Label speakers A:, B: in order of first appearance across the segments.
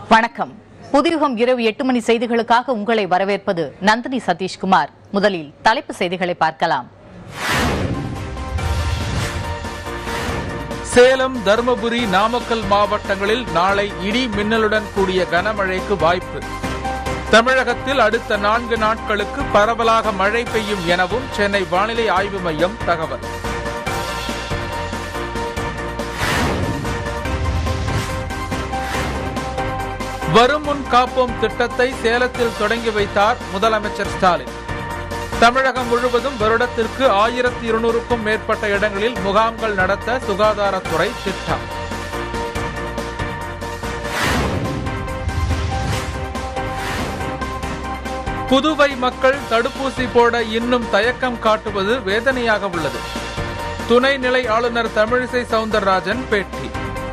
A: வணக்கம் புதியுகம் இரவு எட்டு மணி செய்திகளுக்காக உங்களை வரவேற்பது நந்தினி சதீஷ்குமார் முதலில் தலைப்பு செய்திகளை பார்க்கலாம்
B: சேலம் தருமபுரி நாமக்கல் மாவட்டங்களில் நாளை இடி மின்னலுடன் கூடிய கனமழைக்கு வாய்ப்பு தமிழகத்தில் அடுத்த நான்கு நாட்களுக்கு பரவலாக மழை பெய்யும் எனவும் சென்னை வானிலை ஆய்வு மையம் தகவல் வரும் முன் காப்போம் திட்டத்தை சேலத்தில் தொடங்கி வைத்தார் முதலமைச்சர் ஸ்டாலின் தமிழகம் முழுவதும் வருடத்திற்கு ஆயிரத்தி இருநூறுக்கும் மேற்பட்ட இடங்களில் முகாம்கள் நடத்த சுகாதாரத்துறை திட்டம் புதுவை மக்கள் தடுப்பூசி போட இன்னும் தயக்கம் காட்டுவது வேதனையாக உள்ளது துணைநிலை ஆளுநர் தமிழிசை சவுந்தரராஜன் பேட்டி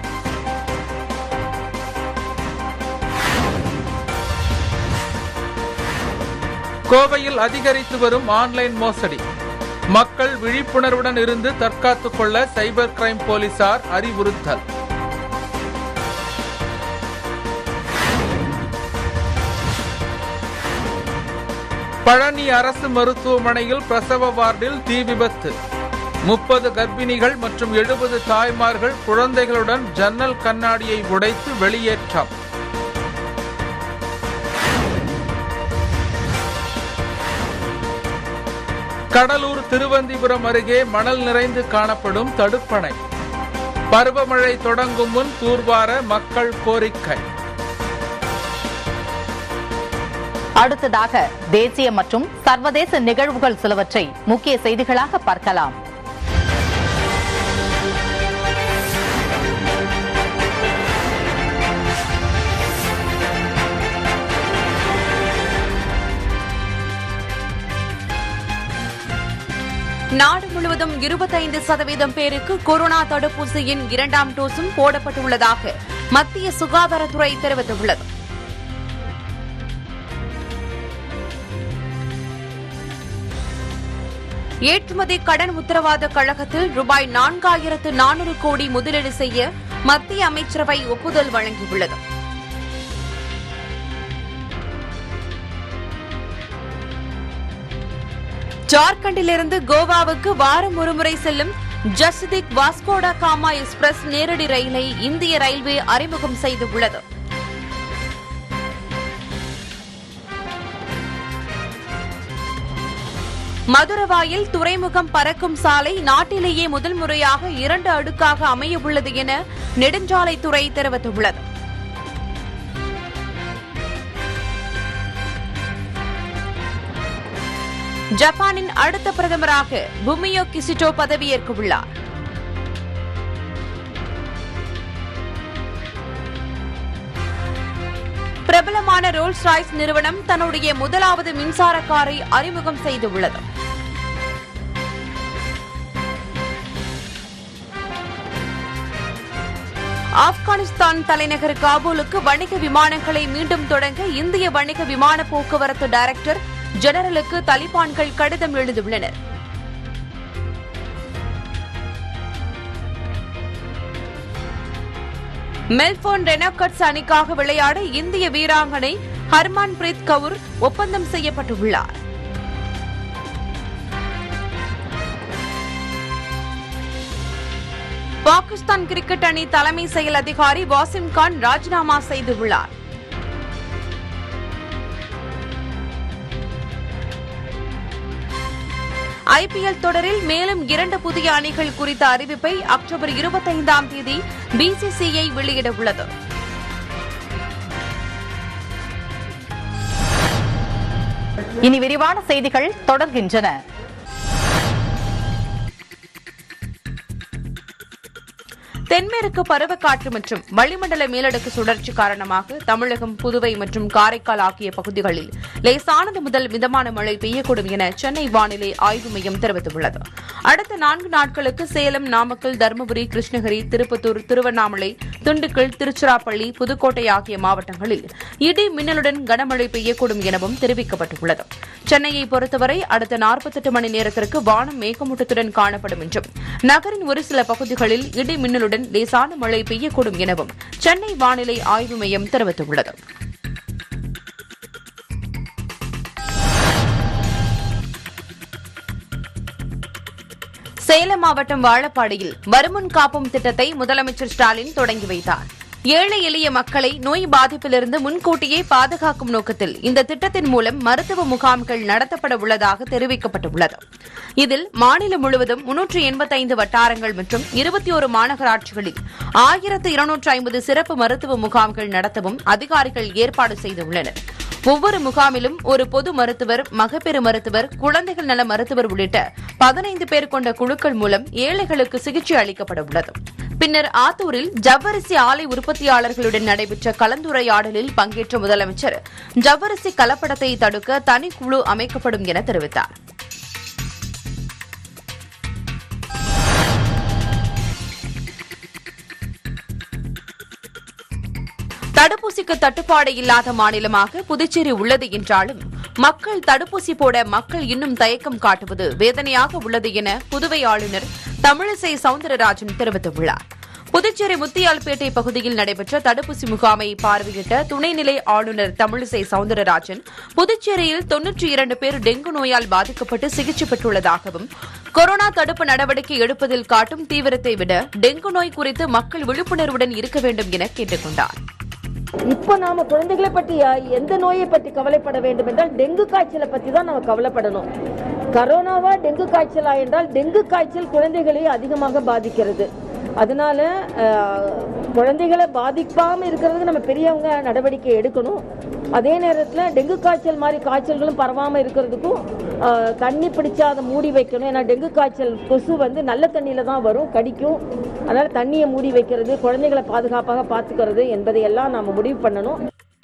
B: கோவையில் அதிகரித்து வரும் ஆன்லைன் மோசடி மக்கள் விழிப்புணர்வுடன் இருந்து தற்காத்துக் கொள்ள சைபர் கிரைம் போலீசார் அறிவுறுத்தல் பழனி அரசு மருத்துவமனையில் பிரசவ வார்டில் தீ விபத்து முப்பது கர்ப்பிணிகள் மற்றும் எழுபது தாய்மார்கள் குழந்தைகளுடன் ஜன்னல் கண்ணாடியை உடைத்து வெளியேற்றம் கடலூர் திருவந்திபுரம் அருகே மணல் நிறைந்து காணப்படும் தடுப்பணை பருவமழை தொடங்கும் முன் தூர்வார மக்கள் கோரிக்கை
A: அடுத்ததாக தேசிய மற்றும் சர்வதேச நிகழ்வுகள் சிலவற்றை முக்கிய செய்திகளாக பார்க்கலாம்
C: நாடு முழுவதும் இருபத்தைந்து சதவீதம் பேருக்கு கொரோனா தடுப்பூசியின் இரண்டாம் டோஸும் போடப்பட்டுள்ளதாக மத்திய சுகாதாரத்துறை தெரிவித்துள்ளது ஏற்றுமதி கடன் உத்தரவாத கழகத்தில் ரூபாய் நான்காயிரத்து நானூறு கோடி முதலீடு செய்ய மத்திய அமைச்சரவை ஒப்புதல் வழங்கியுள்ளது ஜார்க்கண்டிலிருந்து கோவாவுக்கு வாரம் ஒருமுறை செல்லும் ஜஸ்திக் வாஸ்கோடா காமா எக்ஸ்பிரஸ் நேரடி ரயிலை இந்திய ரயில்வே அறிமுகம் செய்துள்ளது மதுரவாயில் துறைமுகம் பறக்கும் சாலை நாட்டிலேயே முதல் முறையாக இரண்டு அடுக்காக அமையவுள்ளது என நெடுஞ்சாலைத்துறை தெரிவித்துள்ளது ஜப்பானின் அடுத்த பிரதமராக புமியோ கிசிட்டோ பதவியேற்க உள்ளார் பிரபலமான ரோல்ஸ் ராய்ஸ் நிறுவனம் தன்னுடைய முதலாவது மின்சார காரை அறிமுகம் செய்துள்ளது ஆப்கானிஸ்தான் தலைநகர் காபூலுக்கு வணிக விமானங்களை மீண்டும் தொடங்க இந்திய வணிக விமான போக்குவரத்து டைரக்டர் ஜெனரலுக்கு தலிபான்கள் கடிதம் எழுதியுள்ளனர் மெல்போர்ன் ரெனோகட்ஸ் அணிக்காக விளையாட இந்திய வீராங்கனை ஹர்மான் பிரீத் கவுர் ஒப்பந்தம் செய்யப்பட்டுள்ளார் பாகிஸ்தான் கிரிக்கெட் அணி தலைமை செயல் அதிகாரி வாசிம் கான் ராஜினாமா செய்துள்ளார் ஐபிஎல் தொடரில் மேலும் இரண்டு புதிய அணிகள் குறித்த அறிவிப்பை அக்டோபர் இருபத்தைந்தாம் தேதி பிசிசிஐ வெளியிட உள்ளது
A: இனி விரிவான செய்திகள் தொடர்கின்றன
C: தென்மேற்கு பருவக்காற்று மற்றும் வளிமண்டல மேலடுக்கு சுழற்சி காரணமாக தமிழகம் புதுவை மற்றும் காரைக்கால் ஆகிய பகுதிகளில் லேசானது முதல் மிதமான மழை பெய்யக்கூடும் என சென்னை வானிலை ஆய்வு மையம் தெரிவித்துள்ளது அடுத்த நான்கு நாட்களுக்கு சேலம் நாமக்கல் தருமபுரி கிருஷ்ணகிரி திருப்பத்தூர் திருவண்ணாமலை திண்டுக்கல் திருச்சிராப்பள்ளி புதுக்கோட்டை ஆகிய மாவட்டங்களில் இடி மின்னலுடன் கனமழை பெய்யக்கூடும் எனவும் தெரிவிக்கப்பட்டுள்ளது சென்னையை பொறுத்தவரை அடுத்த நாற்பத்தெட்டு மணி நேரத்திற்கு வானம் மேகமூட்டத்துடன் காணப்படும் என்றும் நகரின் ஒரு சில பகுதிகளில் இடி மின்னலுடன் இடியுடன் லேசான மழை பெய்யக்கூடும் எனவும் சென்னை வானிலை ஆய்வு மையம் தெரிவித்துள்ளது சேலம் மாவட்டம் வாழப்பாடியில் வருமுன் காப்பும் திட்டத்தை முதலமைச்சர் ஸ்டாலின் தொடங்கி வைத்தார் ஏழை எளிய மக்களை நோய் பாதிப்பிலிருந்து முன்கூட்டியே பாதுகாக்கும் நோக்கத்தில் இந்த திட்டத்தின் மூலம் மருத்துவ முகாம்கள் நடத்தப்பட உள்ளதாக தெரிவிக்கப்பட்டுள்ளது இதில் மாநிலம் முழுவதும் முன்னூற்று எண்பத்தைந்து வட்டாரங்கள் மற்றும் இருபத்தி ஒரு மாநகராட்சிகளில் ஆயிரத்து இருநூற்று ஐம்பது சிறப்பு மருத்துவ முகாம்கள் நடத்தவும் அதிகாரிகள் ஏற்பாடு செய்துள்ளனர் ஒவ்வொரு முகாமிலும் ஒரு பொது மருத்துவர் மகப்பேறு மருத்துவர் குழந்தைகள் நல மருத்துவர் உள்ளிட்ட பதினைந்து பேர் கொண்ட குழுக்கள் மூலம் ஏழைகளுக்கு சிகிச்சை அளிக்கப்பட உள்ளது பின்னர் ஆத்தூரில் ஜவ்வரிசி ஆலை உற்பத்தியாளர்களுடன் நடைபெற்ற கலந்துரையாடலில் பங்கேற்ற முதலமைச்சர் ஜவ்வரிசி கலப்படத்தை தடுக்க தனிக்குழு அமைக்கப்படும் என தெரிவித்தார் தடுப்பூசிக்கு தட்டுப்பாடு இல்லாத மாநிலமாக புதுச்சேரி உள்ளது என்றாலும் மக்கள் தடுப்பூசி போட மக்கள் இன்னும் தயக்கம் காட்டுவது வேதனையாக உள்ளது என புதுவை ஆளுநர் தமிழிசை சவுந்தரராஜன் தெரிவித்துள்ளார் புதுச்சேரி முத்தியால்பேட்டை பகுதியில் நடைபெற்ற தடுப்பூசி முகாமை பார்வையிட்ட துணைநிலை ஆளுநர் தமிழிசை சவுந்தரராஜன் புதுச்சேரியில் தொன்னூற்றி இரண்டு பேர் டெங்கு நோயால் பாதிக்கப்பட்டு சிகிச்சை பெற்றுள்ளதாகவும் கொரோனா தடுப்பு நடவடிக்கை எடுப்பதில் காட்டும் தீவிரத்தை விட டெங்கு நோய் குறித்து மக்கள் விழிப்புணர்வுடன் இருக்க வேண்டும் என கேட்டுக் கொண்டார்
D: இப்போ நாம குழந்தைகளை பற்றி யா- எந்த நோயை பற்றி கவலைப்பட வேண்டும் என்றால் டெங்கு காய்ச்சலை பற்றி தான் நம்ம கவலைப்படணும் கரோனாவா டெங்கு காய்ச்சலா என்றால் டெங்கு காய்ச்சல் குழந்தைகளை அதிகமாக பாதிக்கிறது அதனால அஹ், குழந்தைகளை பாதிக்காம இருக்கிறதுக்கு நம்ம பெரியவங்க நடவடிக்கை எடுக்கணும் அதே நேரத்தில் டெங்கு காய்ச்சல் மாதிரி காய்ச்சல்களும் பரவாமல் இருக்கிறதுக்கும் அஹ், தண்ணி பிடிச்சா அதை மூடி வைக்கணும் ஏன்னா டெங்கு காய்ச்சல் கொசு வந்து நல்ல தண்ணியில தான் வரும் கடிக்கும் அதனால தண்ணியை மூடி வைக்கிறது குழந்தைகளை பாதுகாப்பாக பார்த்துக்கிறது என்பதையெல்லாம் நாம முடிவு பண்ணணும்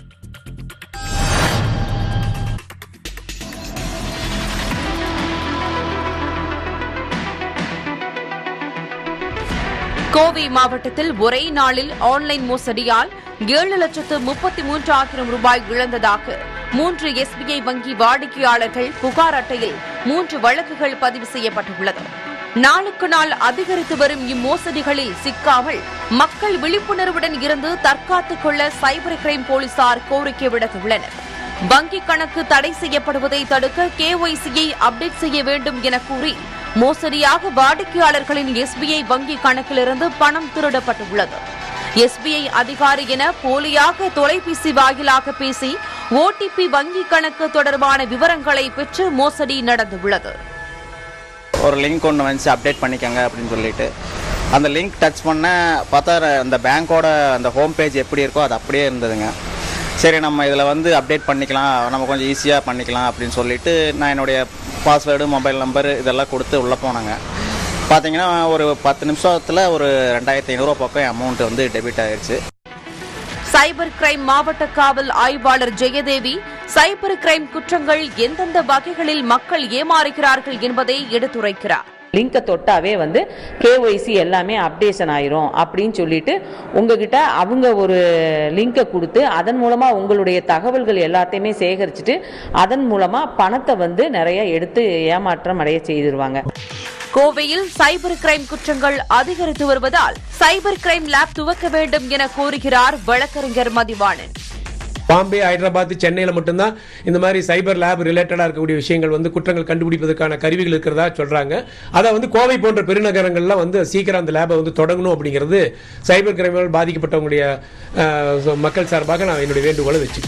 C: கோவை மாவட்டத்தில் ஒரே நாளில் ஆன்லைன் மோசடியால் ஏழு லட்சத்து முப்பத்தி மூன்று ஆயிரம் ரூபாய் இழந்ததாக மூன்று எஸ்பிஐ வங்கி வாடிக்கையாளர்கள் புகார் அட்டையில் மூன்று வழக்குகள் பதிவு செய்யப்பட்டுள்ளது நாளுக்கு நாள் அதிகரித்து வரும் இம்மோசடிகளில் சிக்காமல் மக்கள் விழிப்புணர்வுடன் இருந்து தற்காத்துக் கொள்ள சைபர் கிரைம் போலீசார் கோரிக்கை விடுத்துள்ளனர் வங்கிக் கணக்கு தடை செய்யப்படுவதை தடுக்க கேஒய்சியை அப்டேட் செய்ய வேண்டும் என கூறி மோசடியாக வாடிக்கையாளர்களின் எஸ்பிஐ வங்கி கணக்கிலிருந்து பணம் திருடப்பட்டுள்ளது எஸ்பிஐ அதிகாரி என போலியாக தொலைபேசி வாயிலாக பேசி ஓடிபி வங்கி கணக்கு தொடர்பான விவரங்களை பெற்று மோசடி நடந்துள்ளது
E: ஒரு லிங்க் ஒன்று வந்துச்சு அப்டேட் பண்ணிக்கோங்க அப்படின்னு சொல்லிட்டு அந்த லிங்க் டச் பண்ண பார்த்தா அந்த பேங்க்கோட அந்த ஹோம் பேஜ் எப்படி இருக்கோ அது அப்படியே இருந்ததுங்க சரி நம்ம இதில் வந்து அப்டேட் பண்ணிக்கலாம் நம்ம கொஞ்சம் ஈஸியாக பண்ணிக்கலாம் அப்படின்னு சொல்லிட்டு நான் என்னுடைய பாஸ்வேர்டு மொபைல் நம்பர் இதெல்லாம் கொடுத்து உள்ளே போனாங்க பார்த்தீங்கன்னா ஒரு பத்து நிமிஷத்தில் ஒரு ரெண்டாயிரத்தி ஐநூறுரூவா பக்கம் அமௌண்ட் வந்து டெபிட் ஆயிடுச்சு
C: சைபர் கிரைம் மாவட்ட காவல் ஆய்வாளர் ஜெயதேவி சைபர் கிரைம் குற்றங்கள் எந்தெந்த வகைகளில் மக்கள் ஏமாறுகிறார்கள் என்பதை எடுத்துரைக்கிறார்
F: லிங்கை தொட்டாவே வந்து கேஒய்சி எல்லாமே அப்டேஷன் ஆயிரும் அப்படின்னு சொல்லிட்டு உங்ககிட்ட அவங்க ஒரு லிங்கை கொடுத்து அதன் மூலமா உங்களுடைய தகவல்கள் எல்லாத்தையுமே சேகரிச்சுட்டு அதன் மூலமா பணத்தை வந்து நிறைய எடுத்து ஏமாற்றம் அடைய செய்திருவாங்க
C: கோவையில் சைபர் கிரைம் குற்றங்கள் அதிகரித்து வருவதால் சைபர் கிரைம் லேப் துவக்க வேண்டும் என கோருகிறார் வழக்கறிஞர் மதிவாணன்
G: பாம்பே ஹைதராபாத் சென்னையில் மட்டும்தான் இந்த மாதிரி சைபர் லேப் ரிலேட்டடாக இருக்கக்கூடிய விஷயங்கள் வந்து குற்றங்கள் கண்டுபிடிப்பதற்கான கருவிகள் இருக்கிறதா சொல்றாங்க அதை வந்து கோவை போன்ற பெருநகரங்கள்ல வந்து சீக்கிரம் அந்த லேபை வந்து தொடங்கணும் அப்படிங்கிறது சைபர் கிரைமால் பாதிக்கப்பட்டவங்களுடைய அஹ், so மக்கள் சார்பாக நான் என்னுடைய வேண்டுகோளை வச்சு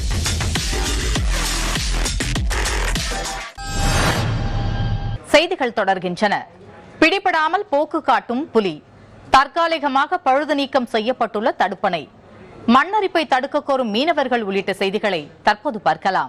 A: செய்திகள் தொடர்கின்றன பிடிபடாமல் போக்கு காட்டும் புலி தற்காலிகமாக பழுது நீக்கம் செய்யப்பட்டுள்ள தடுப்பணை மண்ணரிப்பை தடுக்க கோரும் மீனவர்கள் உள்ளிட்ட செய்திகளை தற்போது பார்க்கலாம்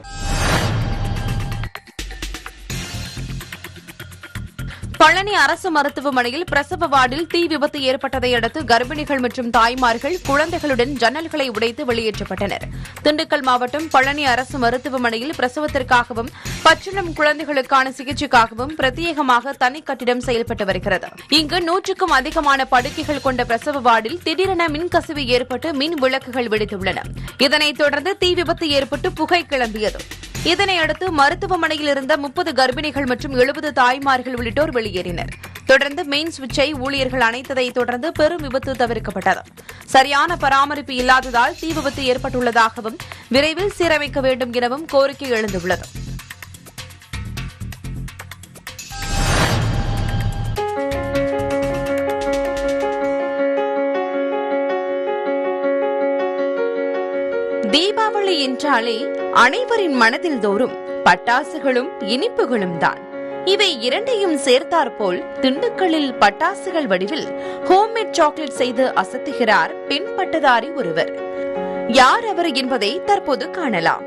C: பழனி அரசு மருத்துவமனையில் பிரசவ வார்டில் தீ விபத்து ஏற்பட்டதை அடுத்து கர்ப்பிணிகள் மற்றும் தாய்மார்கள் குழந்தைகளுடன் ஜன்னல்களை உடைத்து வெளியேற்றப்பட்டனர் திண்டுக்கல் மாவட்டம் பழனி அரசு மருத்துவமனையில் பிரசவத்திற்காகவும் பச்சிளம் குழந்தைகளுக்கான சிகிச்சைக்காகவும் பிரத்யேகமாக தனி கட்டிடம் செயல்பட்டு வருகிறது இங்கு நூற்றுக்கும் அதிகமான படுக்கைகள் கொண்ட பிரசவ வார்டில் திடீரென மின்கசிவு ஏற்பட்டு மின் விளக்குகள் வெடித்துள்ளன இதனைத் தொடர்ந்து தீ விபத்து ஏற்பட்டு புகை கிளம்பியது இதனையடுத்து மருத்துவமனையில் இருந்த முப்பது கர்ப்பிணிகள் மற்றும் எழுபது தாய்மார்கள் உள்ளிட்டோர் வெளியேறினர் தொடர்ந்து மெயின் சுவிட்சை ஊழியர்கள் அணைத்ததை தொடர்ந்து பெரும் விபத்து தவிர்க்கப்பட்டது சரியான பராமரிப்பு இல்லாததால் தீ விபத்து ஏற்பட்டுள்ளதாகவும் விரைவில் சீரமைக்க வேண்டும் எனவும் கோரிக்கை எழுந்துள்ளது தீபாவளி என்றாலே அனைவரின் மனதில் தோறும் பட்டாசுகளும் இனிப்புகளும் தான் இவை இரண்டையும் சேர்த்தாற்போல் திண்டுக்கல்லில் பட்டாசுகள் வடிவில் ஹோம்மேட் சாக்லேட் செய்து அசத்துகிறார் பெண் பட்டதாரி ஒருவர் யார் அவர் என்பதை தற்போது காணலாம்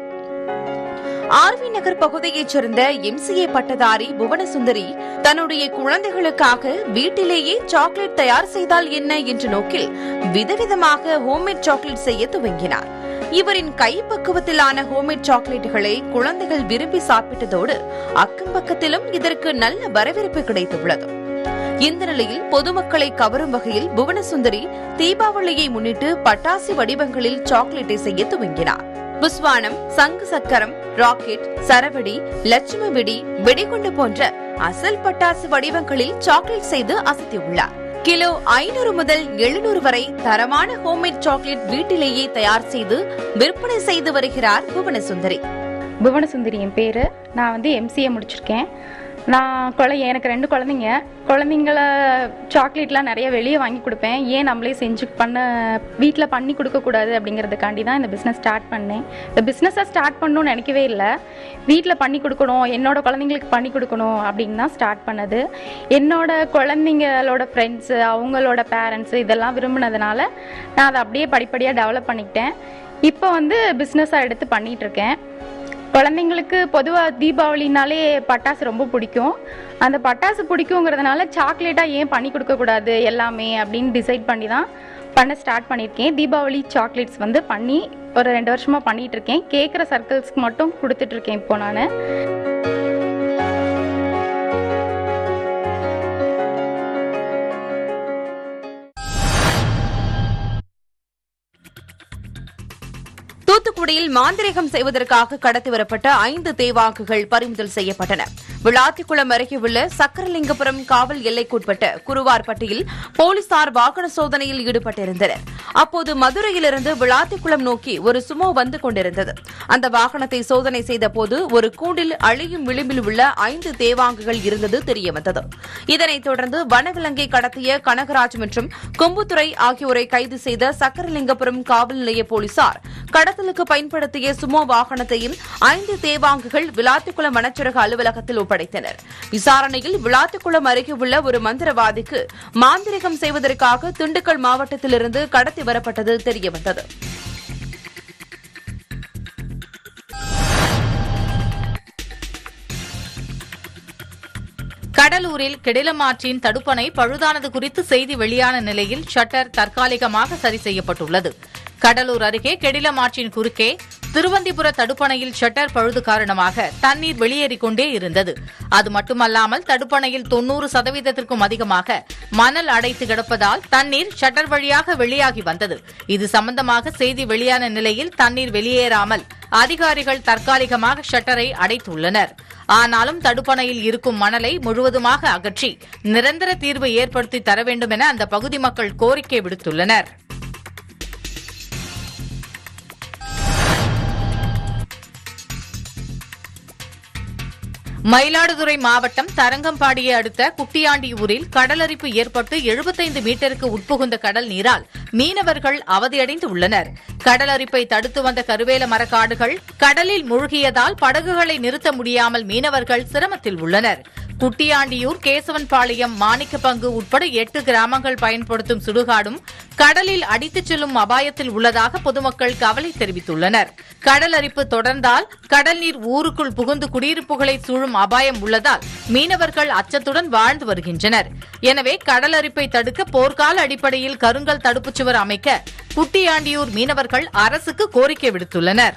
C: ஆர்வி நகர் பகுதியைச் சேர்ந்த எம்சிஏ பட்டதாரி புவனசுந்தரி தன்னுடைய குழந்தைகளுக்காக வீட்டிலேயே சாக்லேட் தயார் செய்தால் என்ன என்ற நோக்கில் விதவிதமாக ஹோம்மேட் சாக்லேட் செய்ய துவங்கினார் இவரின் கை பக்குவத்திலான ஹோம்மேட் சாக்லேட்டுகளை குழந்தைகள் விரும்பி சாப்பிட்டதோடு அக்கம் பக்கத்திலும் இதற்கு நல்ல வரவேற்பு கிடைத்துள்ளது இந்த நிலையில் பொதுமக்களை கவரும் வகையில் புவனசுந்தரி தீபாவளியை முன்னிட்டு பட்டாசு வடிவங்களில் சாக்லேட்டை செய்ய துவங்கினார் புஸ்வானம் சங்கு சக்கரம் ராக்கெட் சரவெடி லட்சுமி வெடி வெடிகுண்டு போன்ற அசல் பட்டாசு வடிவங்களில் சாக்லேட் செய்து அசத்தியுள்ளார் கிலோ ஐநூறு முதல் எழுநூறு வரை தரமான ஹோம்மேட் சாக்லேட் வீட்டிலேயே தயார் செய்து விற்பனை செய்து வருகிறார் புவனசுந்தரி
H: புவனசுந்தரி என் பேர் நான் வந்து எம்சிஏ முடிச்சிருக்கேன் நான் குழ எனக்கு ரெண்டு குழந்தைங்க குழந்தைங்கள சாக்லேட்லாம் நிறைய வெளியே வாங்கி கொடுப்பேன் ஏன் நம்மளே செஞ்சு பண்ண வீட்டில் பண்ணி கொடுக்கக்கூடாது அப்படிங்கிறதுக்காண்டி தான் இந்த பிஸ்னஸ் ஸ்டார்ட் பண்ணேன் இந்த பிஸ்னஸை ஸ்டார்ட் பண்ணணும்னு நினைக்கவே இல்லை வீட்டில் பண்ணி கொடுக்கணும் என்னோட குழந்தைங்களுக்கு பண்ணி கொடுக்கணும் அப்படின்னு தான் ஸ்டார்ட் பண்ணது என்னோட குழந்தைங்களோட ஃப்ரெண்ட்ஸு அவங்களோட பேரண்ட்ஸு இதெல்லாம் விரும்பினதுனால நான் அதை அப்படியே படிப்படியாக டெவலப் பண்ணிக்கிட்டேன் இப்போ வந்து பிஸ்னஸாக எடுத்து பண்ணிகிட்டு இருக்கேன் குழந்தைங்களுக்கு பொதுவாக தீபாவளினாலே பட்டாசு ரொம்ப பிடிக்கும் அந்த பட்டாசு பிடிக்குங்கிறதுனால சாக்லேட்டாக ஏன் பண்ணி கொடுக்கக்கூடாது எல்லாமே அப்படின்னு டிசைட் பண்ணி தான் பண்ண ஸ்டார்ட் பண்ணியிருக்கேன் தீபாவளி சாக்லேட்ஸ் வந்து பண்ணி ஒரு ரெண்டு வருஷமாக பண்ணிகிட்டு இருக்கேன் கேட்குற சர்க்கிள்ஸ்க்கு மட்டும் கொடுத்துட்ருக்கேன் இப்போ நான்
C: தூத்துக்குடியில் மாந்திரிகம் செய்வதற்காக கடத்தி வரப்பட்ட ஐந்து தேவாக்குகள் பறிமுதல் செய்யப்பட்டன விளாத்திக்குளம் அருகே உள்ள சக்கரலிங்கபுரம் காவல் எல்லைக்குட்பட்ட குருவார்பட்டியில் போலீசார் வாகன சோதனையில் ஈடுபட்டிருந்தனர் அப்போது மதுரையிலிருந்து விளாத்திக்குளம் நோக்கி ஒரு சுமோ வந்து கொண்டிருந்தது அந்த வாகனத்தை சோதனை செய்த போது ஒரு கூண்டில் அழியும் விளிம்பில் உள்ள ஐந்து தேவாங்குகள் இருந்தது தெரியவந்தது இதனைத் தொடர்ந்து வனவிலங்கை கடத்திய கனகராஜ் மற்றும் கொம்புத்துறை ஆகியோரை கைது செய்த சக்கரலிங்கபுரம் காவல் நிலைய போலீசார் கடத்தலுக்கு பயன்படுத்திய சுமோ வாகனத்தையும் ஐந்து தேவாங்குகள் விளாத்திக்குளம் வனச்சரக அலுவலகத்தில் ஒப்படைத்தனர் விசாரணையில் விளாத்திக்குளம் அருகே உள்ள ஒரு மந்திரவாதிக்கு மாந்திரிகம் செய்வதற்காக திண்டுக்கல் மாவட்டத்திலிருந்து கடத்தி வரப்பட்டது தெரியவந்தது
A: கடலூரில் கெடிலமாற்றின் தடுப்பணை பழுதானது குறித்து செய்தி வெளியான நிலையில் ஷட்டர் தற்காலிகமாக சரி செய்யப்பட்டுள்ளது கடலூர் அருகே கெடிலமாற்றின் குறுக்கே திருவந்திபுர தடுப்பணையில் ஷட்டர் பழுது காரணமாக தண்ணீர் வெளியேறிக் கொண்டே இருந்தது அது மட்டுமல்லாமல் தடுப்பணையில் தொன்னூறு சதவீதத்திற்கும் அதிகமாக மணல் அடைத்து கிடப்பதால் தண்ணீர் ஷட்டர் வழியாக வெளியாகி வந்தது இது சம்பந்தமாக செய்தி வெளியான நிலையில் தண்ணீர் வெளியேறாமல் அதிகாரிகள் தற்காலிகமாக ஷட்டரை அடைத்துள்ளனர் ஆனாலும் தடுப்பணையில் இருக்கும் மணலை முழுவதுமாக அகற்றி நிரந்தர தீர்வு ஏற்படுத்தி தர வேண்டும் என அந்த பகுதி மக்கள் கோரிக்கை விடுத்துள்ளனர் மயிலாடுதுறை மாவட்டம் தரங்கம்பாடியை அடுத்த குட்டியாண்டியூரில் கடலரிப்பு ஏற்பட்டு எழுபத்தைந்து மீட்டருக்கு உட்புகுந்த கடல் நீரால் மீனவர்கள் அவதியடைந்து உள்ளனர் கடலரிப்பை தடுத்து வந்த கருவேல மரக்காடுகள் கடலில் மூழ்கியதால் படகுகளை நிறுத்த முடியாமல் மீனவர்கள் சிரமத்தில் உள்ளனர் குட்டியாண்டியூர் கேசவன்பாளையம் மாணிக்கப்பங்கு உட்பட எட்டு கிராமங்கள் பயன்படுத்தும் சுடுகாடும் கடலில் அடித்துச் செல்லும் அபாயத்தில் உள்ளதாக பொதுமக்கள் கவலை தெரிவித்துள்ளனர் கடல் அரிப்பு தொடர்ந்தால் கடல் நீர் ஊருக்குள் புகுந்து குடியிருப்புகளை சூழும் அபாயம் உள்ளதால் மீனவர்கள் அச்சத்துடன் வாழ்ந்து வருகின்றனர் எனவே கடல் அரிப்பை தடுக்க போர்க்கால அடிப்படையில் கருங்கல் தடுப்புச் சுவர் அமைக்க குட்டியாண்டியூர் மீனவர்கள் அரசுக்கு கோரிக்கை விடுத்துள்ளனர்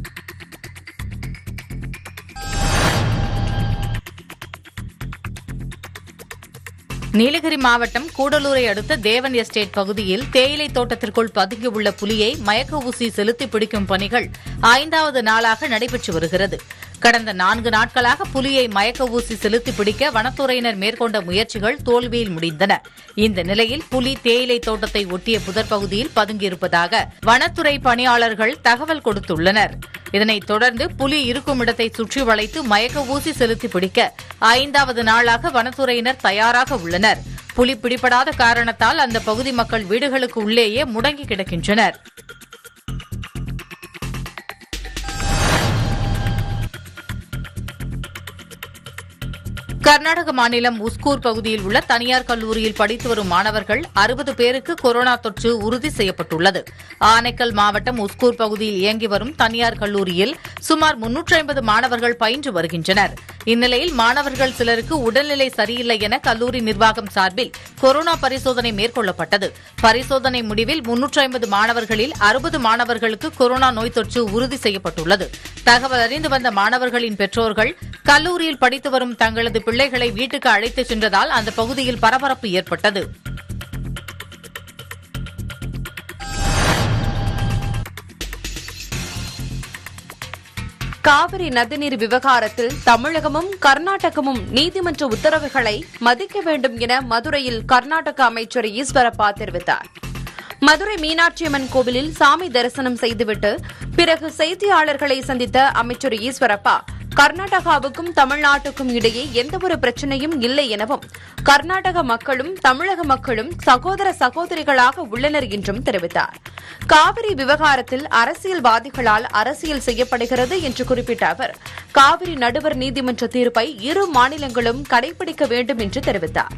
A: நீலகிரி மாவட்டம் கூடலூரை அடுத்த தேவன் எஸ்டேட் பகுதியில் தேயிலை தோட்டத்திற்குள் பதுங்கியுள்ள புலியை மயக்க ஊசி செலுத்தி பிடிக்கும் பணிகள் ஐந்தாவது நாளாக நடைபெற்று வருகிறது கடந்த நான்கு நாட்களாக புலியை மயக்க ஊசி செலுத்தி பிடிக்க வனத்துறையினர் மேற்கொண்ட முயற்சிகள் தோல்வியில் முடிந்தன இந்த நிலையில் புலி தேயிலை தோட்டத்தை ஒட்டிய புதர் பகுதியில் பதுங்கியிருப்பதாக வனத்துறை பணியாளர்கள் தகவல் கொடுத்துள்ளனர் இதனைத் தொடர்ந்து புலி இருக்கும் இடத்தை சுற்றி வளைத்து மயக்க ஊசி செலுத்தி பிடிக்க ஐந்தாவது நாளாக வனத்துறையினர் தயாராக உள்ளனர் புலி பிடிபடாத காரணத்தால் அந்த பகுதி மக்கள் வீடுகளுக்கு உள்ளேயே முடங்கி கிடக்கின்றனர் கர்நாடக மாநிலம் உஸ்கூர் பகுதியில் உள்ள தனியார் கல்லூரியில் படித்து வரும் மாணவர்கள் அறுபது பேருக்கு கொரோனா தொற்று உறுதி செய்யப்பட்டுள்ளது ஆனைக்கல் மாவட்டம் உஸ்கூர் பகுதியில் இயங்கி வரும் தனியார் கல்லூரியில் சுமார் முன்னூற்றி ஐம்பது மாணவர்கள் பயின்று வருகின்றனர் இந்நிலையில் மாணவர்கள் சிலருக்கு உடல்நிலை சரியில்லை என கல்லூரி நிர்வாகம் சார்பில் கொரோனா பரிசோதனை மேற்கொள்ளப்பட்டது பரிசோதனை முடிவில் முன்னூற்றி ஐம்பது மாணவர்களில் அறுபது மாணவர்களுக்கு கொரோனா நோய் தொற்று உறுதி செய்யப்பட்டுள்ளது தகவல் அறிந்து வந்த மாணவர்களின் பெற்றோர்கள் கல்லூரியில் படித்து வரும் தங்களது பிள்ளைகளை வீட்டுக்கு அழைத்துச் சென்றதால் அந்த பகுதியில் பரபரப்பு ஏற்பட்டது
C: காவிரி நதிநீர் விவகாரத்தில் தமிழகமும் கர்நாடகமும் நீதிமன்ற உத்தரவுகளை மதிக்க வேண்டும் என மதுரையில் கர்நாடக அமைச்சர் ஈஸ்வரப்பா தெரிவித்தார் மதுரை மீனாட்சியம்மன் கோவிலில் சாமி தரிசனம் செய்துவிட்டு பிறகு செய்தியாளர்களை சந்தித்த அமைச்சர் ஈஸ்வரப்பா கர்நாடகாவுக்கும் தமிழ்நாட்டுக்கும் இடையே எந்தவொரு பிரச்சனையும் இல்லை எனவும் கர்நாடக மக்களும் தமிழக மக்களும் சகோதர சகோதரிகளாக உள்ளனர் என்றும் தெரிவித்தார் காவிரி விவகாரத்தில் அரசியல்வாதிகளால் அரசியல் செய்யப்படுகிறது என்று குறிப்பிட்ட அவர் காவிரி நடுவர் நீதிமன்ற தீர்ப்பை இரு மாநிலங்களும் கடைபிடிக்க வேண்டும் என்று தெரிவித்தார்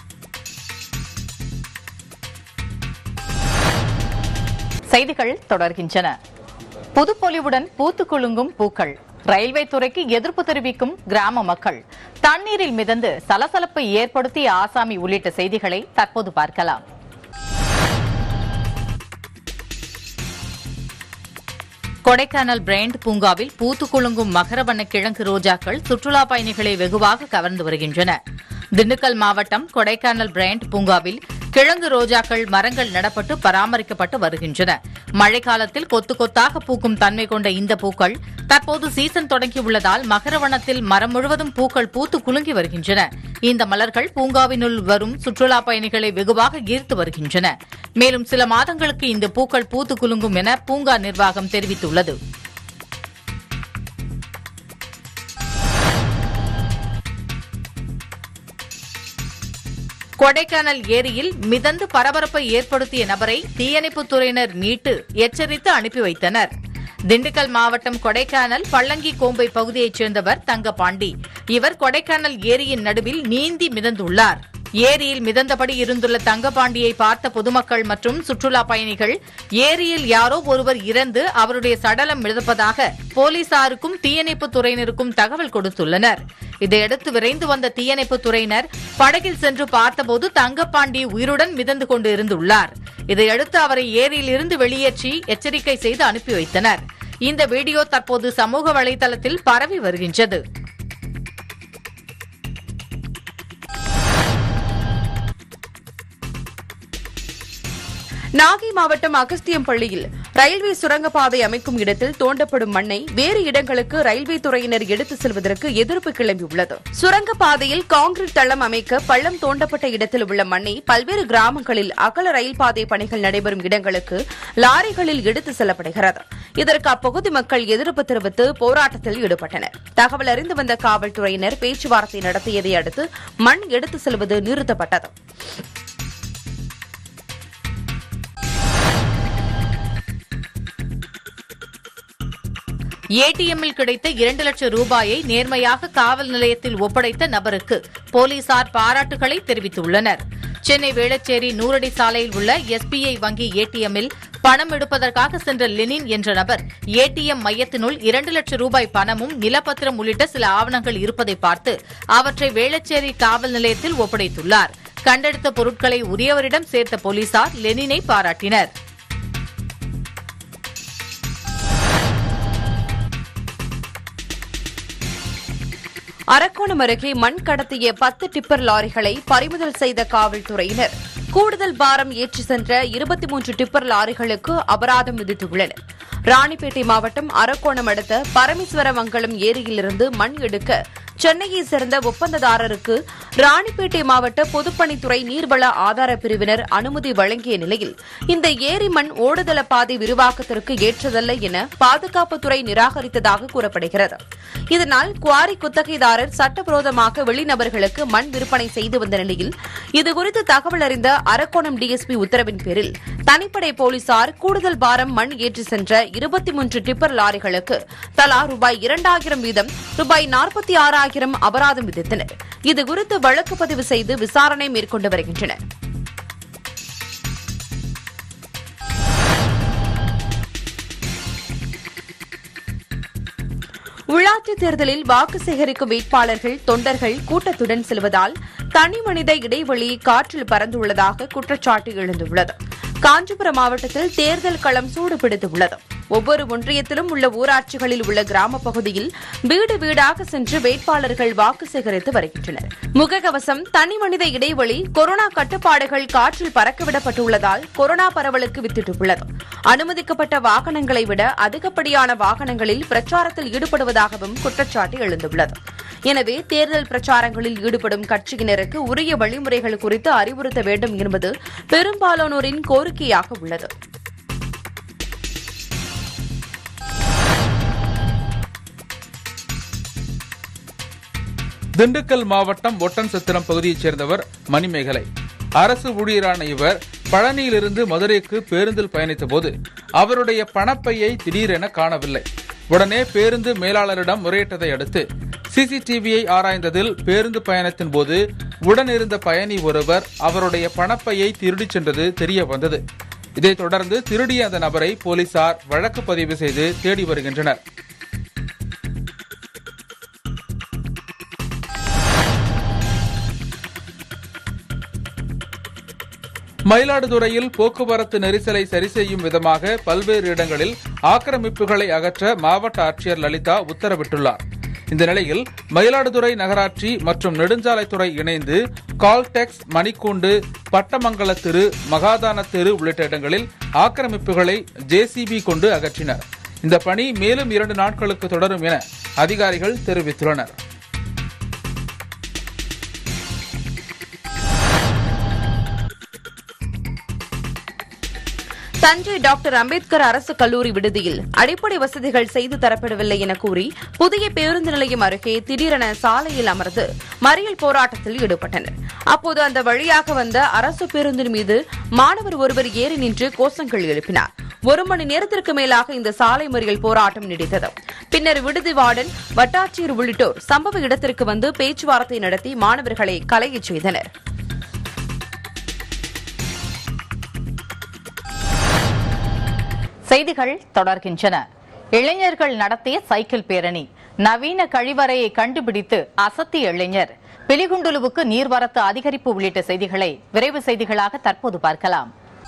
A: செய்திகள் தொடர்கின்றன புதுப்பொலிவுடன் பூத்து குலுங்கும் பூக்கள் ரயில்வே துறைக்கு எதிர்ப்பு தெரிவிக்கும் கிராம மக்கள் தண்ணீரில் மிதந்து சலசலப்பை ஏற்படுத்திய ஆசாமி உள்ளிட்ட செய்திகளை தற்போது பார்க்கலாம் கொடைக்கானல் பிராண்ட் பூங்காவில் பூத்து குலுங்கும் மகரவண்ண கிழங்கு ரோஜாக்கள் சுற்றுலா பயணிகளை வெகுவாக கவர்ந்து வருகின்றன திண்டுக்கல் மாவட்டம் கொடைக்கானல் பிராண்ட் பூங்காவில் கிழங்கு ரோஜாக்கள் மரங்கள் நடப்பட்டு பராமரிக்கப்பட்டு வருகின்றன மழைக்காலத்தில் கொத்து கொத்தாக பூக்கும் தன்மை கொண்ட இந்த பூக்கள் தற்போது சீசன் தொடங்கியுள்ளதால் மகரவனத்தில் மரம் முழுவதும் பூக்கள் பூத்து குலுங்கி வருகின்றன இந்த மலர்கள் பூங்காவினுள் வரும் சுற்றுலா பயணிகளை வெகுவாக ஈர்த்து வருகின்றன மேலும் சில மாதங்களுக்கு இந்த பூக்கள் பூத்து குலுங்கும் என பூங்கா நிர்வாகம் தெரிவித்துள்ளது கொடைக்கானல் ஏரியில் மிதந்து பரபரப்பை ஏற்படுத்திய நபரை தீயணைப்புத் துறையினர் மீட்டு எச்சரித்து அனுப்பி வைத்தனர் திண்டுக்கல் மாவட்டம் கொடைக்கானல் பள்ளங்கி கோம்பை பகுதியைச் சேர்ந்தவர் தங்கபாண்டி இவர் கொடைக்கானல் ஏரியின் நடுவில் நீந்தி மிதந்துள்ளார் ஏரியில் மிதந்தபடி இருந்துள்ள தங்கபாண்டியை பார்த்த பொதுமக்கள் மற்றும் சுற்றுலா பயணிகள் ஏரியில் யாரோ ஒருவர் இறந்து அவருடைய சடலம் மிதப்பதாக போலீசாருக்கும் தீயணைப்புத் துறையினருக்கும் தகவல் கொடுத்துள்ளனர் இதையடுத்து விரைந்து வந்த தீயணைப்புத் துறையினர் படகில் சென்று பார்த்தபோது தங்கப்பாண்டி உயிருடன் மிதந்து கொண்டு இருந்துள்ளார் இதையடுத்து அவரை ஏரியில் இருந்து வெளியேற்றி எச்சரிக்கை செய்து அனுப்பி வைத்தனர் இந்த வீடியோ தற்போது சமூக வலைதளத்தில் பரவி வருகின்றது
C: நாகை மாவட்டம் அகஸ்தியம்பள்ளியில் ரயில்வே சுரங்கப்பாதை அமைக்கும் இடத்தில் தோண்டப்படும் மண்ணை வேறு இடங்களுக்கு ரயில்வே துறையினர் எடுத்து செல்வதற்கு எதிர்ப்பு கிளம்பியுள்ளது சுரங்கப்பாதையில் கான்கிரீட் தளம் அமைக்க பள்ளம் தோண்டப்பட்ட இடத்தில் உள்ள மண்ணை பல்வேறு கிராமங்களில் அகல ரயில் பாதை பணிகள் நடைபெறும் இடங்களுக்கு லாரிகளில் எடுத்து செல்லப்படுகிறது இதற்கு அப்பகுதி மக்கள் எதிர்ப்பு தெரிவித்து போராட்டத்தில் ஈடுபட்டனர் தகவல் அறிந்து வந்த காவல்துறையினர் பேச்சுவார்த்தை நடத்தியதை அடுத்து மண் எடுத்து செல்வது நிறுத்தப்பட்டது
A: ஏடிஎம்மில் கிடைத்த இரண்டு லட்சம் ரூபாயை நேர்மையாக காவல் நிலையத்தில் ஒப்படைத்த நபருக்கு போலீசார் பாராட்டுகளை தெரிவித்துள்ளனர் சென்னை வேளச்சேரி நூறடி சாலையில் உள்ள எஸ்பிஐ வங்கி ஏடிஎம்மில் பணம் எடுப்பதற்காக சென்ற லெனின் என்ற நபர் ஏடிஎம் மையத்தினுள் இரண்டு லட்சம் ரூபாய் பணமும் நிலப்பத்திரம் உள்ளிட்ட சில ஆவணங்கள் இருப்பதை பார்த்து அவற்றை வேளச்சேரி காவல் நிலையத்தில் ஒப்படைத்துள்ளார் கண்டெடுத்த பொருட்களை உரியவரிடம் சேர்த்த போலீசார் லெனினை பாராட்டினர்
C: அரக்கோணம் அருகே மண் கடத்திய பத்து டிப்பர் லாரிகளை பறிமுதல் செய்த காவல்துறையினர் கூடுதல் பாரம் ஏற்றி சென்ற இருபத்தி மூன்று டிப்பர் லாரிகளுக்கு அபராதம் விதித்துள்ளனர் ராணிப்பேட்டை மாவட்டம் அரக்கோணம் அடுத்த பரமேஸ்வரமங்கலம் ஏரியிலிருந்து மண் எடுக்க சென்னையை சேர்ந்த ஒப்பந்ததாரருக்கு ராணிப்பேட்டை மாவட்ட பொதுப்பணித்துறை நீர்வள ஆதார பிரிவினர் அனுமதி வழங்கிய நிலையில் இந்த ஏரி மண் ஓடுதள பாதை விரிவாக்கத்திற்கு ஏற்றதல்ல என பாதுகாப்புத்துறை நிராகரித்ததாக கூறப்படுகிறது இதனால் குவாரி குத்தகைதாரர் சட்டவிரோதமாக வெளிநபர்களுக்கு மண் விற்பனை செய்து வந்த நிலையில் இதுகுறித்து தகவல் அறிந்த அரக்கோணம் டிஎஸ்பி உத்தரவின் பேரில் தனிப்படை போலீசார் கூடுதல் பாரம் மண் ஏற்றி சென்ற இருபத்தி மூன்று டிப்பர் லாரிகளுக்கு தலா ரூபாய் இரண்டாயிரம் வீதம் ரூபாய் நாற்பத்தி ஆறாயிரம் அபராதம் விதித்தனர் இதுகுறித்து வழக்கு பதிவு செய்து விசாரணை மேற்கொண்டு வருகின்றனர் உள்ளாட்சி தேர்தலில் வாக்கு சேகரிக்கும் வேட்பாளர்கள் தொண்டர்கள் கூட்டத்துடன் செல்வதால் தனி மனித இடைவெளி காற்றில் பறந்துள்ளதாக குற்றச்சாட்டு எழுந்துள்ளது காஞ்சிபுரம் மாவட்டத்தில் தேர்தல் களம் சூடுபிடித்துள்ளது ஒவ்வொரு ஒன்றியத்திலும் உள்ள ஊராட்சிகளில் உள்ள கிராம பகுதியில் வீடு வீடாக சென்று வேட்பாளர்கள் வாக்கு சேகரித்து வருகின்றனர் முகக்கவசம் தனி மனித இடைவெளி கொரோனா கட்டுப்பாடுகள் காற்றில் பறக்கவிடப்பட்டுள்ளதால் கொரோனா பரவலுக்கு வித்திட்டுள்ளது அனுமதிக்கப்பட்ட வாகனங்களை விட அதிகப்படியான வாகனங்களில் பிரச்சாரத்தில் ஈடுபடுவதாகவும் குற்றச்சாட்டு எழுந்துள்ளது எனவே தேர்தல் பிரச்சாரங்களில் ஈடுபடும் கட்சியினருக்கு உரிய வழிமுறைகள் குறித்து அறிவுறுத்த வேண்டும் என்பது பெரும்பாலானோரின் கோரிக்கையாக உள்ளது
B: திண்டுக்கல் மாவட்டம் ஒட்டன்சத்திரம் பகுதியைச் சேர்ந்தவர் மணிமேகலை அரசு ஊழியரான இவர் பழனியிலிருந்து மதுரைக்கு பேருந்தில் பயணித்தபோது அவருடைய பணப்பையை திடீரென காணவில்லை உடனே பேருந்து மேலாளரிடம் முறையிட்டதை அடுத்து சிசிடிவியை ஆராய்ந்ததில் பேருந்து பயணத்தின் போது உடனிருந்த பயணி ஒருவர் அவருடைய பணப்பையை திருடிச் சென்றது தெரிய வந்தது இதைத் தொடர்ந்து திருடிய அந்த நபரை போலீசார் வழக்கு பதிவு செய்து தேடி வருகின்றனர் மயிலாடுதுறையில் போக்குவரத்து நெரிசலை சரி செய்யும் விதமாக பல்வேறு இடங்களில் ஆக்கிரமிப்புகளை அகற்ற மாவட்ட ஆட்சியர் லலிதா உத்தரவிட்டுள்ளார் இந்த நிலையில் மயிலாடுதுறை நகராட்சி மற்றும் நெடுஞ்சாலைத்துறை இணைந்து கால்டெக்ஸ் மணிக்கூண்டு பட்டமங்கல தெரு மகாதான தெரு உள்ளிட்ட இடங்களில் ஆக்கிரமிப்புகளை ஜேசிபி கொண்டு அகற்றினர் இந்த பணி மேலும் இரண்டு நாட்களுக்கு தொடரும் என அதிகாரிகள் தெரிவித்துள்ளனர்
C: தஞ்சை டாக்டர் அம்பேத்கர் அரசு கல்லூரி விடுதியில் அடிப்படை வசதிகள் செய்து தரப்படவில்லை என கூறி புதிய பேருந்து நிலையம் அருகே திடீரென சாலையில் அமர்ந்து மறியல் போராட்டத்தில் ஈடுபட்டனர் அப்போது அந்த வழியாக வந்த அரசு பேருந்தின் மீது மாணவர் ஒருவர் ஏறி நின்று கோஷங்கள் எழுப்பினார் ஒரு மணி நேரத்திற்கு மேலாக இந்த சாலை மறியல் போராட்டம் நீடித்தது பின்னர் விடுதி வார்டன் வட்டாட்சியர் உள்ளிட்டோர் சம்பவ இடத்திற்கு வந்து பேச்சுவார்த்தை நடத்தி மாணவர்களை கலையச் செய்தனர்
A: செய்திகள் தொடர்கின்றன இளைஞர்கள் நடத்திய சைக்கிள் பேரணி நவீன கழிவறையை கண்டுபிடித்து அசத்தி இளைஞர் பிலிகுண்டுலுவுக்கு நீர்வரத்து அதிகரிப்பு உள்ளிட்ட செய்திகளை விரைவு செய்திகளாக தற்போது பார்க்கலாம்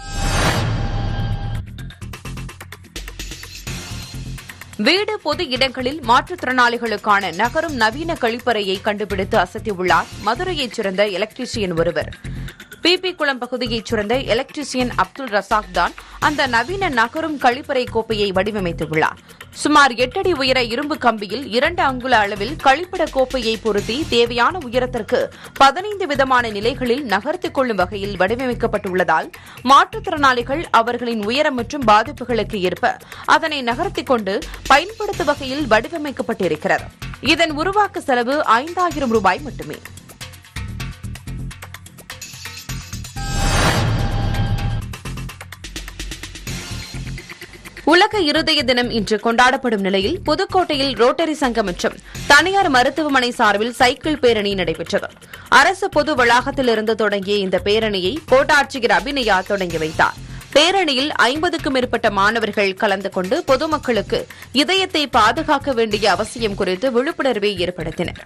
C: வீடு பொது இடங்களில் மாற்றுத்திறனாளிகளுக்கான நகரும் நவீன கழிப்பறையை கண்டுபிடித்து அசத்தியுள்ளார் மதுரையைச் சேர்ந்த எலக்ட்ரீஷியன் ஒருவர் பிபி குளம் பகுதியைச் சேர்ந்த எலக்ட்ரீஷியன் அப்துல் ரசாக் தான் அந்த நவீன நகரும் கழிப்பறை கோப்பையை வடிவமைத்துள்ளார் சுமார் எட்டடி உயர இரும்பு கம்பியில் இரண்டு அங்குல அளவில் கழிப்பிட கோப்பையை பொருத்தி தேவையான உயரத்திற்கு பதினைந்து விதமான நிலைகளில் நகர்த்திக் கொள்ளும் வகையில் வடிவமைக்கப்பட்டுள்ளதால் மாற்றுத்திறனாளிகள் அவர்களின் உயரம் மற்றும் பாதிப்புகளுக்கு ஏற்ப அதனை நகர்த்திக் கொண்டு பயன்படுத்தும் வகையில் வடிவமைக்கப்பட்டிருக்கிறது இதன் உருவாக்க செலவு ஐந்தாயிரம் ரூபாய் மட்டுமே உலக இருதய தினம் இன்று கொண்டாடப்படும் நிலையில் புதுக்கோட்டையில் ரோட்டரி சங்கம் மற்றும் தனியார் மருத்துவமனை சார்பில் சைக்கிள் பேரணி நடைபெற்றது அரசு பொது வளாகத்திலிருந்து தொடங்கிய இந்த பேரணியை கோட்டாட்சியர் அபிநயா தொடங்கி வைத்தார் பேரணியில் ஐம்பதுக்கும் மேற்பட்ட மாணவர்கள் கலந்து கொண்டு பொதுமக்களுக்கு இதயத்தை பாதுகாக்க வேண்டிய அவசியம் குறித்து விழிப்புணர்வை ஏற்படுத்தினர்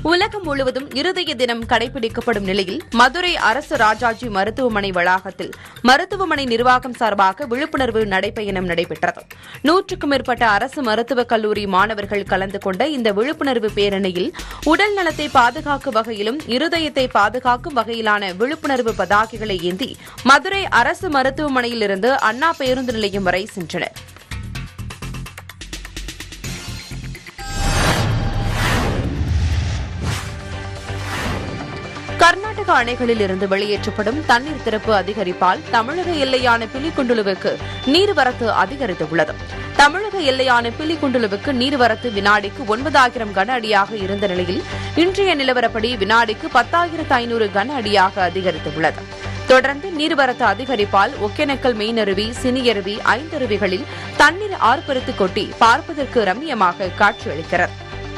C: உலகம் முழுவதும் இருதய தினம் கடைபிடிக்கப்படும் நிலையில் மதுரை அரசு ராஜாஜி மருத்துவமனை வளாகத்தில் மருத்துவமனை நிர்வாகம் சார்பாக விழிப்புணர்வு நடைபயணம் நடைபெற்றது நூற்றுக்கும் மேற்பட்ட அரசு மருத்துவக் கல்லூரி மாணவர்கள் கலந்து கொண்ட இந்த விழிப்புணர்வு பேரணியில் உடல் நலத்தை பாதுகாக்கும் வகையிலும் இருதயத்தை பாதுகாக்கும் வகையிலான விழிப்புணர்வு பதாகைகளை ஏந்தி மதுரை அரசு மருத்துவமனையிலிருந்து அண்ணா பேருந்து நிலையம் வரை சென்றனர் கர்நாடக அணைகளில் இருந்து வெளியேற்றப்படும் தண்ணீர் திறப்பு அதிகரிப்பால் தமிழக எல்லையான பிலிகுண்டுலுவுக்கு நீர்வரத்து அதிகரித்துள்ளது தமிழக எல்லையான பிலிகுண்டுலுவுக்கு நீர்வரத்து வினாடிக்கு ஒன்பதாயிரம் கன அடியாக இருந்த நிலையில் இன்றைய நிலவரப்படி வினாடிக்கு பத்தாயிரத்து ஐநூறு கன அடியாக அதிகரித்துள்ளது தொடர்ந்து நீர்வரத்து அதிகரிப்பால் ஒகேனக்கல் மெயினருவி சினியருவி ஐந்தருவிகளில் தண்ணீர் ஆர்ப்பரித்து கொட்டி பார்ப்பதற்கு ரம்மியமாக காட்சியளிக்கிறது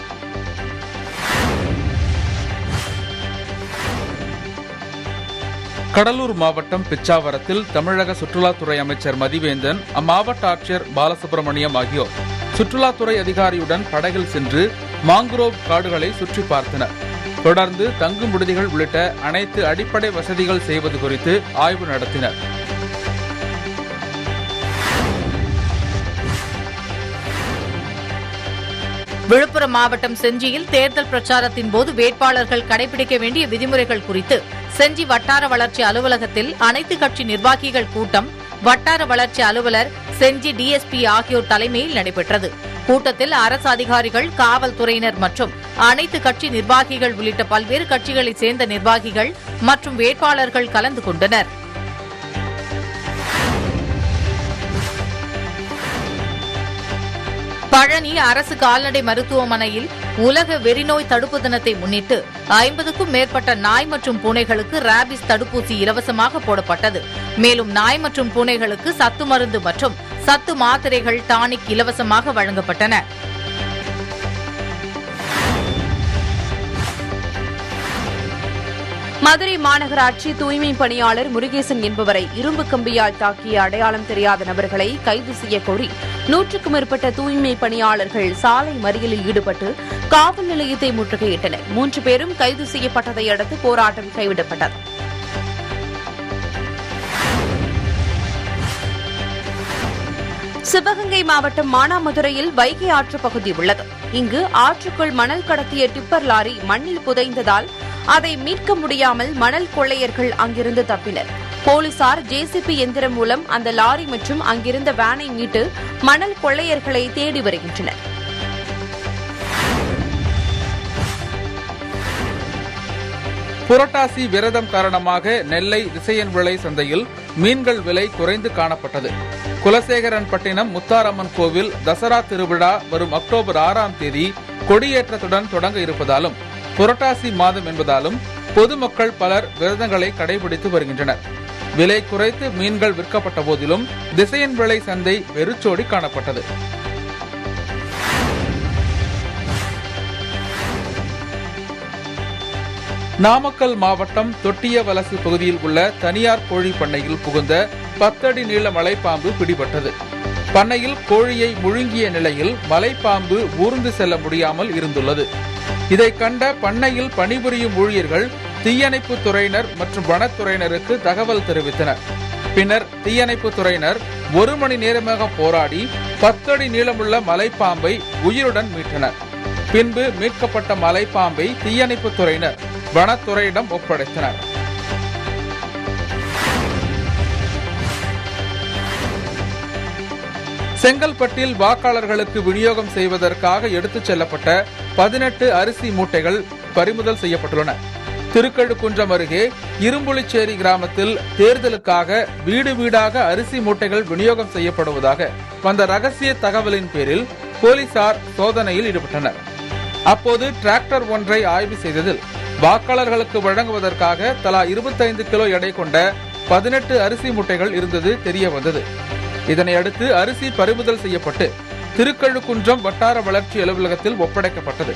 B: கடலூர் மாவட்டம் பிச்சாவரத்தில் தமிழக சுற்றுலாத்துறை அமைச்சர் மதிவேந்தன் அம்மாவட்ட ஆட்சியர் பாலசுப்ரமணியம் ஆகியோர் சுற்றுலாத்துறை அதிகாரியுடன் படகில் சென்று மாங்குரோவ் காடுகளை சுற்றி பார்த்தனர் தொடர்ந்து தங்கும் விடுதிகள் உள்ளிட்ட அனைத்து அடிப்படை வசதிகள் செய்வது குறித்து ஆய்வு நடத்தினர்
A: விழுப்புரம் மாவட்டம் செஞ்சியில் தேர்தல் பிரச்சாரத்தின் போது வேட்பாளர்கள் கடைபிடிக்க வேண்டிய விதிமுறைகள் குறித்து செஞ்சி வட்டார வளர்ச்சி அலுவலகத்தில் அனைத்து கட்சி நிர்வாகிகள் கூட்டம் வட்டார வளர்ச்சி அலுவலர் செஞ்சி டிஎஸ்பி ஆகியோர் தலைமையில் நடைபெற்றது கூட்டத்தில் அரசு அதிகாரிகள் காவல்துறையினர் மற்றும் அனைத்து கட்சி நிர்வாகிகள் உள்ளிட்ட பல்வேறு கட்சிகளைச் சேர்ந்த நிர்வாகிகள் மற்றும் வேட்பாளர்கள் கலந்து கொண்டனர் பழனி அரசு கால்நடை மருத்துவமனையில் உலக வெறிநோய் தடுப்பு தினத்தை முன்னிட்டு ஐம்பதுக்கும் மேற்பட்ட நாய் மற்றும் பூனைகளுக்கு ராபிஸ் தடுப்பூசி இலவசமாக போடப்பட்டது மேலும் நாய் மற்றும் பூனைகளுக்கு சத்து மருந்து மற்றும் சத்து மாத்திரைகள் டானிக் இலவசமாக வழங்கப்பட்டன
C: மதுரை மாநகராட்சி தூய்மை பணியாளர் முருகேசன் என்பவரை இரும்பு கம்பியால் தாக்கிய அடையாளம் தெரியாத நபர்களை கைது செய்யக் கோரி நூற்றுக்கும் மேற்பட்ட தூய்மை பணியாளர்கள் சாலை மறியலில் ஈடுபட்டு காவல் நிலையத்தை முற்றுகையிட்டனர் மூன்று பேரும் கைது செய்யப்பட்டதை அடுத்து போராட்டம் கைவிடப்பட்டது சிவகங்கை மாவட்டம் மானாமதுரையில் வைகை ஆற்று பகுதி உள்ளது இங்கு ஆற்றுக்குள் மணல் கடத்திய டிப்பர் லாரி மண்ணில் புதைந்ததால் அதை மீட்க முடியாமல் மணல் கொள்ளையர்கள் அங்கிருந்து தப்பினர் போலீசார் ஜேசிபி எந்திரம் மூலம் அந்த லாரி மற்றும் அங்கிருந்த வேனை மீட்டு மணல் கொள்ளையர்களை தேடி வருகின்றனர்
B: புரட்டாசி விரதம் காரணமாக நெல்லை திசையன் விளை சந்தையில் மீன்கள் விலை குறைந்து காணப்பட்டது குலசேகரன்பட்டினம் முத்தாரம்மன் கோவில் தசரா திருவிழா வரும் அக்டோபர் ஆறாம் தேதி கொடியேற்றத்துடன் தொடங்க இருப்பதாலும் புரட்டாசி மாதம் என்பதாலும் பொதுமக்கள் பலர் விரதங்களை கடைபிடித்து வருகின்றனர் விலை குறைத்து மீன்கள் விற்கப்பட்ட போதிலும் திசையன் விளை சந்தை வெறிச்சோடி காணப்பட்டது நாமக்கல் மாவட்டம் தொட்டியவலசு பகுதியில் உள்ள தனியார் கோழி பண்ணையில் புகுந்த பத்தடி நீள மலைப்பாம்பு பிடிபட்டது பண்ணையில் கோழியை முழுங்கிய நிலையில் மலைப்பாம்பு ஊர்ந்து செல்ல முடியாமல் இருந்துள்ளது இதை கண்ட பண்ணையில் பணிபுரியும் ஊழியர்கள் தீயணைப்பு துறையினர் மற்றும் வனத்துறையினருக்கு தகவல் தெரிவித்தனர் பின்னர் தீயணைப்பு துறையினர் ஒரு மணி நேரமாக போராடி பத்தடி நீளமுள்ள மலைப்பாம்பை உயிருடன் மீட்டனர் பின்பு மீட்கப்பட்ட மலைப்பாம்பை தீயணைப்பு துறையினர் வனத்துறையிடம் ஒப்படைத்தனர் செங்கல்பட்டில் வாக்காளர்களுக்கு விநியோகம் செய்வதற்காக எடுத்துச் செல்லப்பட்ட பதினெட்டு அரிசி மூட்டைகள் பறிமுதல் செய்யப்பட்டுள்ளன திருக்கழுக்குன்றம் அருகே இரும்புலிச்சேரி கிராமத்தில் தேர்தலுக்காக வீடு வீடாக அரிசி மூட்டைகள் விநியோகம் செய்யப்படுவதாக வந்த ரகசிய தகவலின் பேரில் போலீசார் சோதனையில் ஈடுபட்டனர் அப்போது டிராக்டர் ஒன்றை ஆய்வு செய்ததில் வாக்காளர்களுக்கு வழங்குவதற்காக தலா 25 கிலோ எடை கொண்ட பதினெட்டு அரிசி மூட்டைகள் இருந்தது தெரிய வந்தது இதனை அடுத்து அரிசி பறிமுதல் செய்யப்பட்டு திருக்கழுக்குன்றம் வட்டார வளர்ச்சி அலுவலகத்தில் ஒப்படைக்கப்பட்டது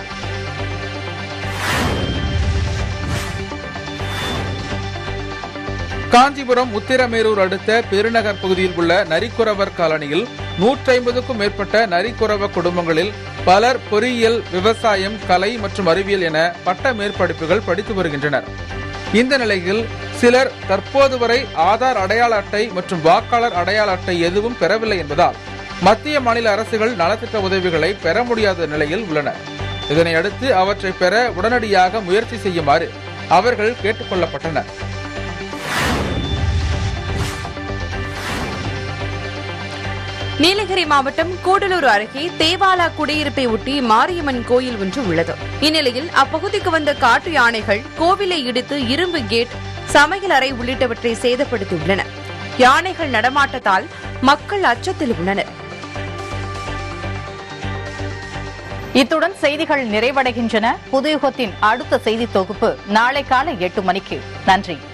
B: காஞ்சிபுரம் உத்திரமேரூர் அடுத்த பெருநகர் பகுதியில் உள்ள நரிக்குறவர் காலனியில் நூற்றி ஐம்பதுக்கும் மேற்பட்ட நரிக்குறவ குடும்பங்களில் பலர் பொறியியல் விவசாயம் கலை மற்றும் அறிவியல் என பட்ட மேற்படிப்புகள் படித்து வருகின்றனர் இந்த நிலையில் சிலர் தற்போது வரை ஆதார் அடையாள அட்டை மற்றும் வாக்காளர் அடையாள அட்டை எதுவும் பெறவில்லை என்பதால் மத்திய மாநில அரசுகள் நலத்திட்ட உதவிகளை பெற முடியாத நிலையில் உள்ளனர் இதனை அடுத்து அவற்றை பெற உடனடியாக முயற்சி செய்யுமாறு அவர்கள் கேட்டுக் கொள்ளப்பட்டனர்
C: நீலகிரி மாவட்டம் கூடலூர் அருகே தேவாலா குடியிருப்பை ஒட்டி மாரியம்மன் கோயில் ஒன்று உள்ளது இந்நிலையில் அப்பகுதிக்கு வந்த காட்டு யானைகள் கோவிலை இடித்து இரும்பு கேட் சமையல் அறை உள்ளிட்டவற்றை சேதப்படுத்தியுள்ளன யானைகள் நடமாட்டத்தால் மக்கள் அச்சத்தில் உள்ளனர்
A: இத்துடன் செய்திகள் நிறைவடைகின்றன புதுயுகத்தின் அடுத்த செய்தி தொகுப்பு நாளை காலை எட்டு மணிக்கு நன்றி